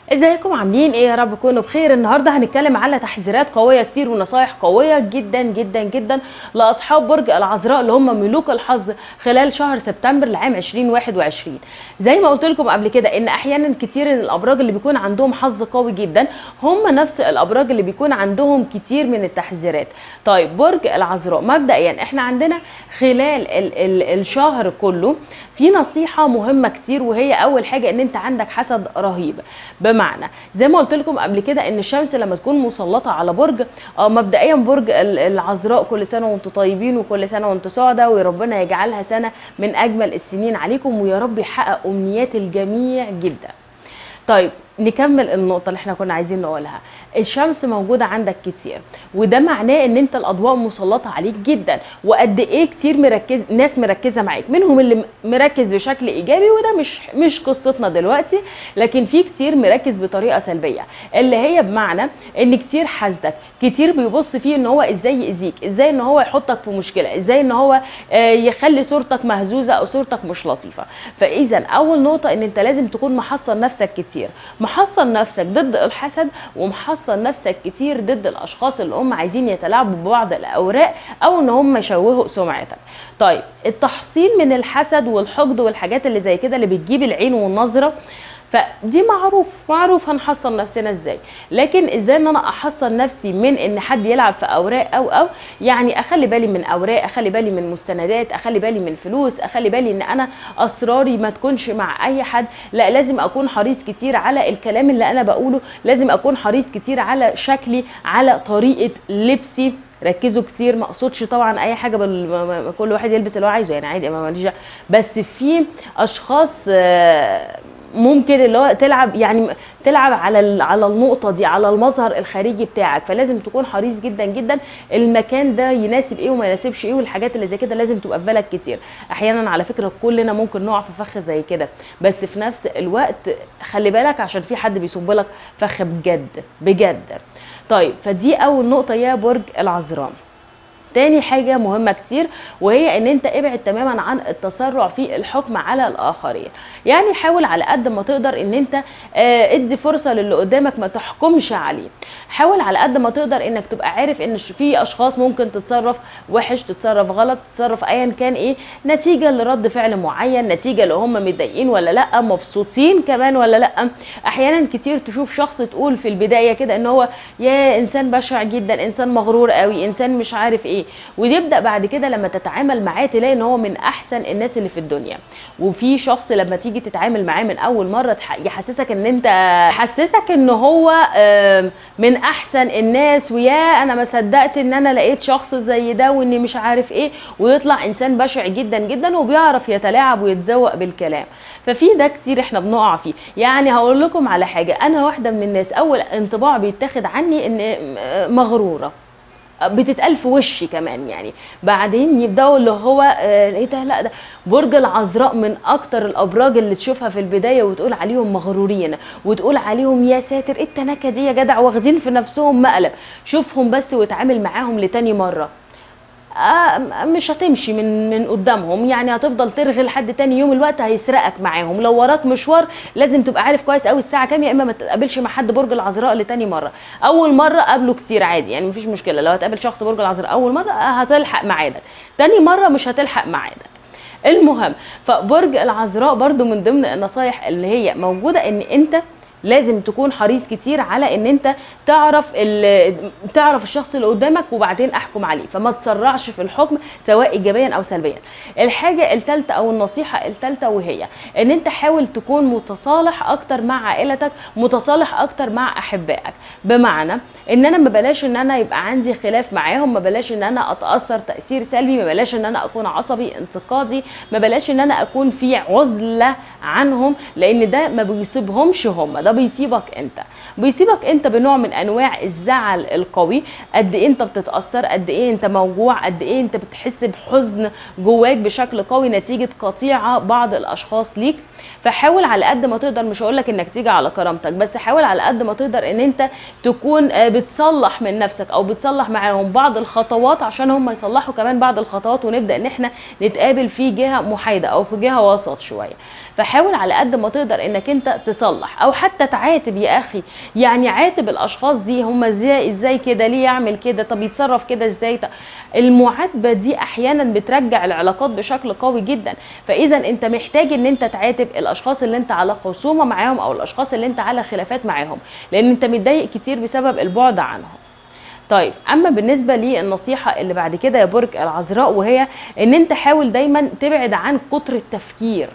ازيكم عاملين ايه يا رب تكونوا بخير النهارده هنتكلم على تحذيرات قويه كتير ونصايح قويه جدا جدا جدا لاصحاب برج العذراء اللي هم ملوك الحظ خلال شهر سبتمبر لعام 2021 زي ما قلت لكم قبل كده ان احيانا كتير الابراج اللي بيكون عندهم حظ قوي جدا هم نفس الابراج اللي بيكون عندهم كتير من التحذيرات طيب برج العذراء مبدئيا احنا عندنا خلال ال ال الشهر كله في نصيحه مهمه كتير وهي اول حاجه ان انت عندك حسد رهيب بمعنى زي ما قلت لكم قبل كده ان الشمس لما تكون مسلطه على برج اه مبدئيا برج ال- العذراء كل سنه وانتم طيبين وكل سنه وانتم سعداء وربنا يجعلها سنه من اجمل السنين عليكم ويا رب يحقق امنيات الجميع جدا طيب نكمل النقطة اللي احنا كنا عايزين نقولها الشمس موجودة عندك كتير وده معناه ان انت الاضواء مسلطة عليك جدا وقد ايه كتير مركز ناس مركزة معاك منهم اللي م- مركز بشكل ايجابي وده مش مش قصتنا دلوقتي لكن في كتير مركز بطريقة سلبية اللي هي بمعنى ان كتير حاسدك كتير بيبص فيه ان هو ازاي يأذيك ازاي ان هو يحطك في مشكلة ازاي ان هو آه، يخلي صورتك مهزوزة او صورتك مش لطيفة فاذا اول نقطة ان انت لازم تكون محصن نفسك كتير محصن نفسك ضد الحسد ومحصن نفسك كتير ضد الاشخاص اللي هم عايزين يتلاعبوا ببعض الاوراق او ان هم يشوهوا سمعتك طيب التحصين من الحسد والحقد والحاجات اللي زي كده اللي بتجيب العين والنظره فدي معروف معروف هنحصن نفسنا ازاي لكن ازاي ان انا احصن نفسي من ان حد يلعب في اوراق او او يعني اخلي بالي من اوراق اخلي بالي من مستندات اخلي بالي من فلوس اخلي بالي ان انا اسراري ما تكونش مع اي حد لا لازم اكون حريص كتير على الكلام اللي انا بقوله لازم اكون حريص كتير على شكلي على طريقه لبسي ركزوا كتير ما اقصدش طبعا اي حاجه بال... ما- ما- كل واحد يلبس اللي هو عايزه يعني عادي ما ماليش دعوة. بس في اشخاص آه، ممكن اللي هو تلعب يعني تلعب على ال- على النقطه دي على المظهر الخارجي بتاعك فلازم تكون حريص جدا جدا المكان ده يناسب ايه وما يناسبش ايه والحاجات اللي زي كده لازم تبقى في بالك كتير احيانا على فكره كلنا ممكن نقع في فخ زي كده بس في نفس الوقت خلي بالك عشان في حد بيصب لك فخ بجد بجد طيب فدي اول نقطه يا برج العذراء تاني حاجة مهمة كتير وهي ان انت ابعد تماما عن التسرع في الحكم على الاخرين يعني حاول على قد ما تقدر ان انت آه، ادي فرصة للي قدامك ما تحكمش عليه حاول على قد ما تقدر انك تبقى عارف ان ش- في اشخاص ممكن تتصرف وحش تتصرف غلط تتصرف ايا كان ايه نتيجة لرد فعل معين نتيجة لو هم متضايقين ولا لا مبسوطين كمان ولا لا احيانا كتير تشوف شخص تقول في البداية كده ان هو يا انسان بشع جدا انسان مغرور قوي انسان مش عارف ايه ويبدا بعد كده لما تتعامل معاه تلاقي ان هو من احسن الناس اللي في الدنيا وفي شخص لما تيجي تتعامل معاه من اول مره تح- يحسسك ان انت يحسسك ان هو آم، من احسن الناس ويا انا ما صدقت ان انا لقيت شخص زي ده واني مش عارف ايه ويطلع انسان بشع جدا جدا وبيعرف يتلاعب ويتذوق بالكلام ففي ده كتير احنا بنقع فيه يعني هقول لكم على حاجه انا واحده من الناس اول انطباع بيتاخد عني ان م- مغروره بتتقال في وشي كمان يعني بعدين يبداوا اللي هو آه، ايه ده لا ده برج العذراء من اكتر الابراج اللي تشوفها في البدايه وتقول عليهم مغرورين وتقول عليهم يا ساتر ايه التناكه دي يا جدع واخدين في نفسهم مقلب شوفهم بس واتعامل معاهم لتاني مره آه، مش هتمشي من من قدامهم يعني هتفضل ترغي لحد تاني يوم الوقت هيسرقك معاهم لو وراك مشوار لازم تبقى عارف كويس قوي الساعه كام يا اما ما تتقابلش مع حد برج العذراء لتاني مره اول مره قابله كتير عادي يعني مفيش مشكله لو هتقابل شخص برج العذراء اول مره آه، هتلحق ميعادك تاني مره مش هتلحق ميعادك المهم فبرج العذراء برضو من ضمن النصايح اللي هي موجوده ان انت لازم تكون حريص كتير على ان انت تعرف ال- تعرف الشخص اللي قدامك وبعدين احكم عليه فما تسرعش في الحكم سواء ايجابيا او سلبيا الحاجه الثالثه او النصيحه الثالثه وهي ان انت حاول تكون متصالح اكتر مع عائلتك متصالح اكتر مع احبائك بمعنى ان انا ما بلاش ان انا يبقى عندي خلاف معاهم ما بلاش ان انا اتاثر تاثير سلبي ما بلاش ان انا اكون عصبي انتقادي ما بلاش ان انا اكون في عزله عنهم لان ده ما بيصيبهمش هم ده بيصيبك انت بيصيبك انت بنوع من انواع الزعل القوي قد ايه انت بتتاثر قد ايه انت موجوع قد ايه انت بتحس بحزن جواك بشكل قوي نتيجه قطيعه بعض الاشخاص ليك فحاول على قد ما تقدر مش هقول لك انك تيجي على كرامتك بس حاول على قد ما تقدر ان انت تكون آه، بتصلح من نفسك او بتصلح معاهم بعض الخطوات عشان هم يصلحوا كمان بعض الخطوات ونبدا ان احنا نتقابل في جهه محايده او في جهه وسط شويه فحاول على قد ما تقدر انك انت تصلح او حتى حتى تعاتب يا اخي يعني عاتب الاشخاص دي هم ازاي ازاي كده ليه يعمل كده طب يتصرف كده ازاي طب المعاتبه دي احيانا بترجع العلاقات بشكل قوي جدا فاذا انت محتاج ان انت تعاتب الاشخاص اللي انت على خصومه معاهم او الاشخاص اللي انت على خلافات معاهم لان انت متضايق كتير بسبب البعد عنهم طيب اما بالنسبه للنصيحه اللي بعد كده يا برج العذراء وهي ان انت حاول دايما تبعد عن كتر التفكير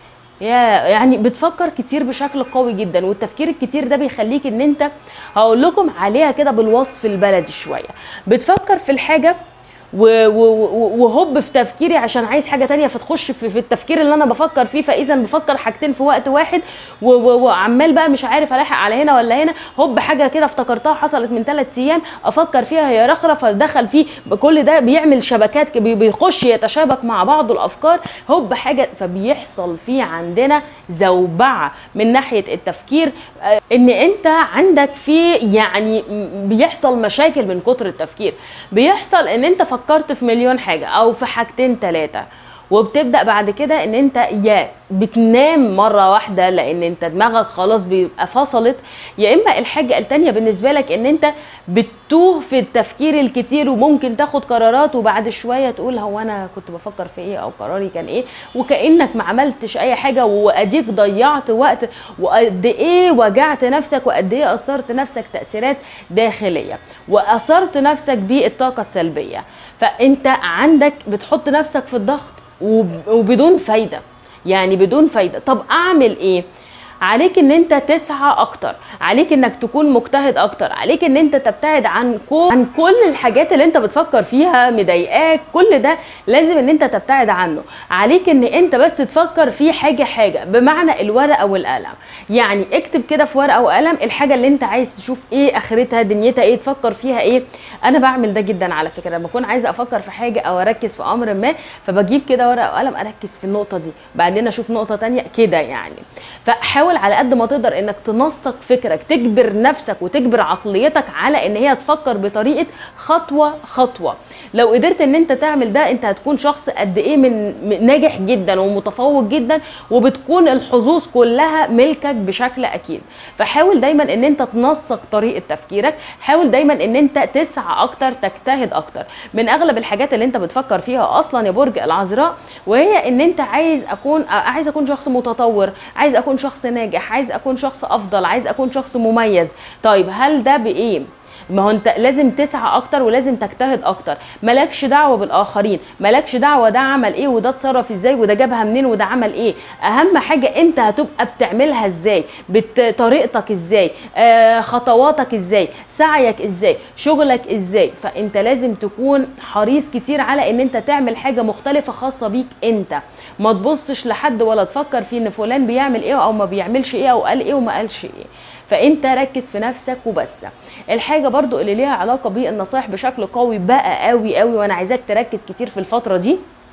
يا يعني بتفكر كتير بشكل قوي جدا والتفكير الكتير ده بيخليك ان انت هقول لكم عليها كده بالوصف البلدي شويه بتفكر في الحاجه و- و- و- وهوب في تفكيري عشان عايز حاجه تانية فتخش في, في التفكير اللي انا بفكر فيه فاذا بفكر حاجتين في وقت واحد و- و- وعمال بقى مش عارف الاحق على هنا ولا هنا هوب حاجه كده افتكرتها حصلت من ثلاث ايام افكر فيها هي رخره فدخل فيه كل ده بيعمل شبكات ك- بي- بيخش يتشابك مع بعض الافكار هوب حاجه فبيحصل فيه عندنا زوبعه من ناحيه التفكير آه، ان انت عندك في يعني م- بيحصل مشاكل من كتر التفكير بيحصل ان انت فكرت في مليون حاجه او في حاجتين ثلاثه وبتبدا بعد كده ان انت يا بتنام مره واحده لان انت دماغك خلاص بيبقى فصلت يا اما الحاجه التانية بالنسبه لك ان انت بتتوه في التفكير الكتير وممكن تاخد قرارات وبعد شويه تقول هو انا كنت بفكر في ايه او قراري كان ايه وكانك ما عملتش اي حاجه واديك ضيعت وقت وقد ايه وجعت نفسك وقد ايه اثرت نفسك تاثيرات داخليه واثرت نفسك بالطاقه السلبيه فانت عندك بتحط نفسك في الضغط وب- وبدون فايده يعني بدون فايده طب اعمل ايه عليك ان انت تسعى اكتر عليك انك تكون مجتهد اكتر عليك ان انت تبتعد عن كل عن كل الحاجات اللي انت بتفكر فيها مضايقاك كل ده لازم ان انت تبتعد عنه عليك ان انت بس تفكر في حاجه حاجه بمعنى الورقه والقلم يعني اكتب كده في ورقه وقلم الحاجه اللي انت عايز تشوف ايه اخرتها دنيتها ايه تفكر فيها ايه انا بعمل ده جدا على فكره لما اكون عايزه افكر في حاجه او اركز في امر ما فبجيب كده ورقه وقلم اركز في النقطه دي بعدين اشوف نقطه تانية كده يعني فحاول على قد ما تقدر انك تنسق فكرك تجبر نفسك وتجبر عقليتك على ان هي تفكر بطريقه خطوه خطوه لو قدرت ان انت تعمل ده انت هتكون شخص قد ايه من من- ناجح جدا ومتفوق جدا وبتكون الحظوظ كلها ملكك بشكل اكيد فحاول دايما ان انت تنسق طريقه تفكيرك حاول دايما ان انت تسعى اكتر تجتهد اكتر من اغلب الحاجات اللي انت بتفكر فيها اصلا يا برج العذراء وهي ان انت عايز اكون عايز اكون شخص متطور عايز اكون شخص ناجح عايز اكون شخص افضل عايز اكون شخص مميز طيب هل ده بايه ما هو انت لازم تسعى اكتر ولازم تجتهد اكتر مالكش دعوه بالاخرين مالكش دعوه ده عمل ايه وده اتصرف ازاي وده جابها منين وده عمل ايه اهم حاجه انت هتبقى بتعملها ازاي بطريقتك ازاي آه خطواتك ازاي سعيك ازاي شغلك ازاي فانت لازم تكون حريص كتير على ان انت تعمل حاجه مختلفه خاصه بيك انت ما تبصش لحد ولا تفكر في ان فلان بيعمل ايه او ما بيعملش ايه او قال ايه وما قالش ايه فانت ركز في نفسك وبس الحاجه برضو اللي ليها علاقه بالنصائح بشكل قوي بقى قوي قوي وانا عايزاك تركز كتير في الفتره دي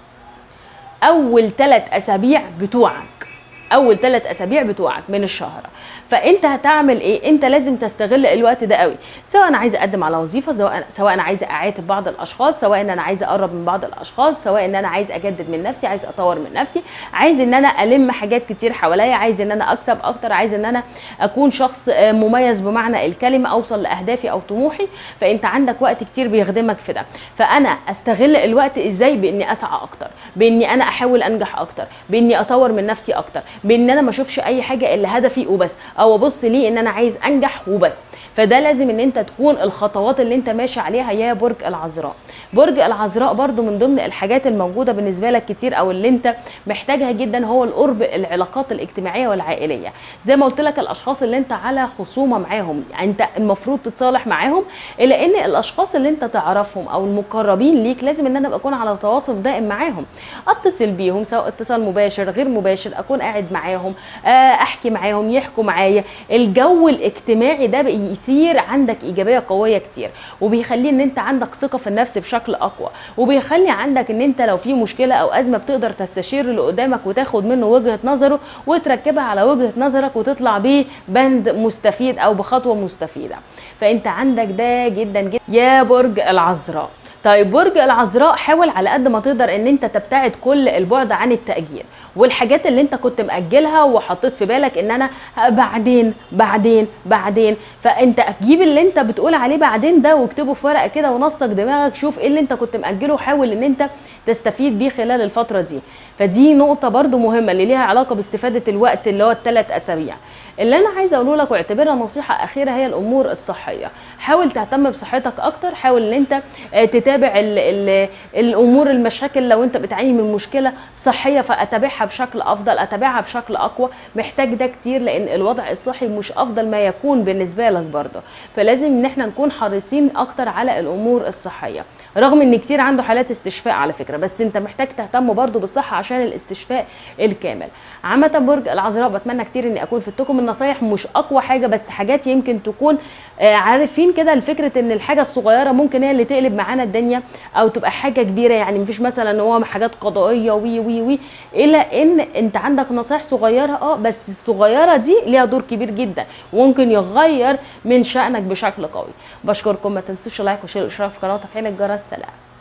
اول ثلاث اسابيع بتوعك اول ثلاث اسابيع بتوعك من الشهر فانت هتعمل ايه انت لازم تستغل الوقت ده قوي سواء انا عايزه اقدم على وظيفه سواء سواء انا عايزه اعاتب بعض الاشخاص سواء ان انا عايزه اقرب من بعض الاشخاص سواء ان انا عايزه اجدد من نفسي عايزه اطور من نفسي عايز ان انا الم حاجات كتير حواليا عايز ان انا اكسب اكتر عايز ان انا اكون شخص آه، مميز بمعنى الكلمه اوصل لاهدافي او طموحي فانت عندك وقت كتير بيخدمك في ده فانا استغل الوقت ازاي باني اسعى اكتر باني انا احاول انجح اكتر باني اطور من نفسي اكتر بان انا ما اشوفش اي حاجه الا هدفي وبس او ابص ليه ان انا عايز انجح وبس فده لازم ان انت تكون الخطوات اللي انت ماشي عليها يا برج العذراء برج العذراء برضو من ضمن الحاجات الموجوده بالنسبه لك كتير او اللي انت محتاجها جدا هو القرب العلاقات الاجتماعيه والعائليه زي ما قلت لك الاشخاص اللي انت على خصومه معاهم يعني انت المفروض تتصالح معاهم الا ان الاشخاص اللي انت تعرفهم او المقربين ليك لازم ان انا ابقى اكون على تواصل دائم معاهم اتصل بيهم سواء اتصال مباشر غير مباشر اكون قاعد معاهم آه، احكي معاهم يحكوا معايا الجو الاجتماعي ده بيصير عندك ايجابيه قويه كتير وبيخلي ان انت عندك ثقه في النفس بشكل اقوى وبيخلي عندك ان انت لو في مشكله او ازمه بتقدر تستشير اللي قدامك وتاخد منه وجهه نظره وتركبها على وجهه نظرك وتطلع بيه بند مستفيد او بخطوه مستفيده فانت عندك ده جدا جدا يا برج العذراء طيب برج العذراء حاول على قد ما تقدر ان انت تبتعد كل البعد عن التأجيل والحاجات اللي انت كنت مأجلها وحطيت في بالك ان انا بعدين بعدين بعدين فانت جيب اللي انت بتقول عليه بعدين ده واكتبه في ورقه كده ونسق دماغك شوف ايه اللي انت كنت مأجله وحاول ان انت تستفيد بيه خلال الفتره دي فدي نقطه برضو مهمه اللي ليها علاقه باستفاده الوقت اللي هو الثلاث اسابيع اللي انا عايزه اقوله لك واعتبرها نصيحه اخيره هي الامور الصحيه حاول تهتم بصحتك اكتر حاول ان انت آه، تتابع ال ال الامور المشاكل لو انت بتعاني من مشكله صحيه فاتابعها بشكل افضل اتابعها بشكل اقوى محتاج ده كتير لان الوضع الصحي مش افضل ما يكون بالنسبه لك برضه فلازم ان احنا نكون حريصين اكتر على الامور الصحيه رغم ان كتير عنده حالات استشفاء على فكره بس انت محتاج تهتم برضه بالصحه عشان الاستشفاء الكامل عامه برج العذراء بتمنى كتير اني اكون فدتكم النصايح مش اقوى حاجه بس حاجات يمكن تكون آه، عارفين كده الفكره ان الحاجه الصغيره ممكن هي اللي تقلب معانا الدنيا او تبقى حاجه كبيره يعني مفيش مثلا ان هو حاجات قضائيه وي وي وي الى ان انت عندك نصايح صغيره اه بس الصغيره دي ليها دور كبير جدا وممكن يغير من شأنك بشكل قوي بشكركم ما تنسوش لايك وشير والاشتراك في القناه وتفعيل الجرس سلام